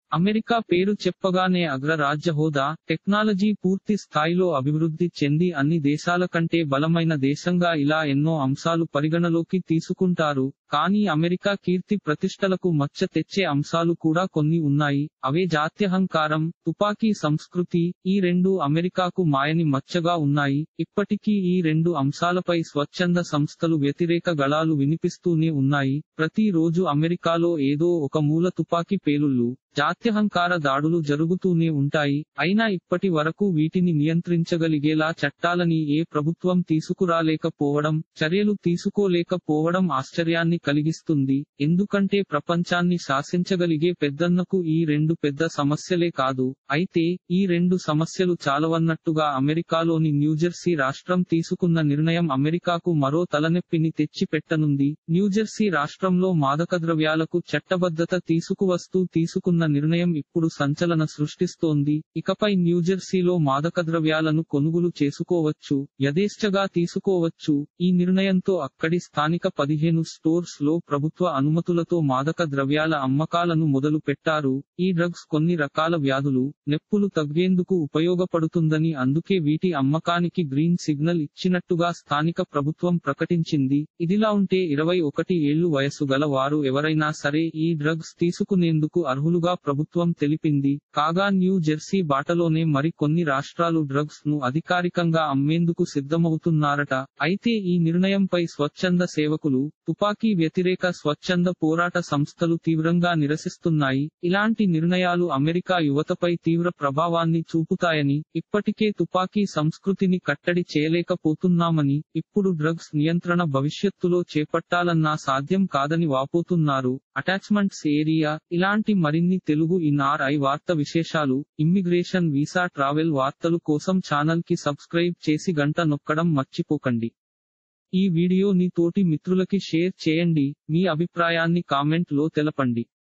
America పేరు చెప్పగానే అగ్రరాజ్య హోదా టెక్నాలజీ పూర్తి స్థాయిలో అభివృద్ధి చెంది అన్ని దేశాల కంటే బలమైన దేశంగా ఇలా ఎన్నో అంశాలు పరిగణలోకి తీసుకుంటారు కానీ అమెరికా కీర్తి ప్రతిష్టలకు మచ్చ తెచ్చే అంశాలు కూడా కొన్ని ఉన్నాయి అవే జాత్యహంకారం తుపాకీ సంస్కృతి ఈ రెండు అమెరికాకు మాయని మచ్చగా ఉన్నాయి ఇప్పటికీ ఈ రెండు అంశాలపై స్వచ్ఛంద సంస్థలు వ్యతిరేక గళాలు వినిపిస్తూనే ఉన్నాయి ప్రతి రోజు అమెరికాలో ఏదో ఒక మూల తుపాకీ పేలుళ్లు జాత్యహంకార దాడులు జరుగుతూనే ఉంటాయి అయినా ఇప్పటి వరకు వీటిని నియంత్రించగలిగేలా చట్టాలని ఏ ప్రభుత్వం తీసుకురాలేకపోవడం చర్యలు తీసుకోలేకపోవడం ఆశ్చర్యాన్ని కలిగిస్తుంది ఎందుకంటే ప్రపంచాన్ని శాసించగలిగే పెద్దన్నకు ఈ రెండు పెద్ద సమస్యలే కాదు అయితే ఈ రెండు సమస్యలు చాలవన్నట్టుగా అమెరికాలోని న్యూజెర్సీ రాష్ట్రం తీసుకున్న నిర్ణయం అమెరికాకు మరో తలనొప్పిని తెచ్చిపెట్టనుంది న్యూజెర్సీ రాష్ట్రంలో మాదకద్రవ్యాలకు చట్టబద్ధత తీసుకువస్తూ తీసుకున్న నిర్ణయం ఇప్పుడు సంచలన సృష్టిస్తోంది ఇకపై న్యూజెర్సీలో మాదకద్రవ్యాలను కొనుగోలు చేసుకోవచ్చు యథేచ్ఛగా తీసుకోవచ్చు ఈ నిర్ణయంతో అక్కడి స్థానిక పదిహేను స్టోర్స్ లో ప్రభుత్వ అనుమతులతో మాదక ద్రవ్యాల అమ్మకాలను మొదలు పెట్టారు ఈ డ్రగ్స్ కొన్ని రకాల వ్యాధులు నొప్పులు తగ్గేందుకు ఉపయోగపడుతుందని అందుకే వీటి అమ్మకానికి గ్రీన్ సిగ్నల్ ఇచ్చినట్టుగా స్థానిక ప్రభుత్వం ప్రకటించింది ఇదిలా ఉంటే ఇరవై ఒకటి ఏళ్లు వయసు గల వారు ఎవరైనా సరే ఈ డ్రగ్స్ తీసుకునేందుకు అర్హులుగా ప్రభుత్వం తెలిపింది కాగా న్యూ జెర్సీ బాటలోనే మరి కొన్ని రాష్ట్రాలు డ్రగ్స్ ను అధికారికంగా అమ్మేందుకు సిద్ధమవుతున్నారట అయితే ఈ నిర్ణయంపై స్వచ్ఛంద సేవకులు తుపాకీ వ్యతిరేక స్వచ్ఛంద పోరాట సంస్థలు తీవ్రంగా నిరసిస్తున్నాయి ఇలాంటి నిర్ణయాలు అమెరికా యువతపై తీవ్ర ప్రభావాన్ని చూపుతాయని ఇప్పటికే తుపాకీ సంస్కృతిని కట్టడి చేయలేకపోతున్నామని ఇప్పుడు డ్రగ్స్ నియంత్రణ భవిష్యత్తులో చేపట్టాలన్నా సాధ్యం కాదని వాపోతున్నారు అటాచ్మెంట్స్ ఏరియా ఇలాంటి మరిన్ని తెలుగు ఇన్ఆర్ఐ వార్త విశేషాలు ఇమ్మిగ్రేషన్ వీసా ట్రావెల్ వార్తలు కోసం ఛానల్ కి సబ్స్క్రైబ్ చేసి గంట నొక్కడం మర్చిపోకండి ఈ వీడియోని తోటి మిత్రులకి షేర్ చేయండి మీ అభిప్రాయాన్ని కామెంట్ లో తెలపండి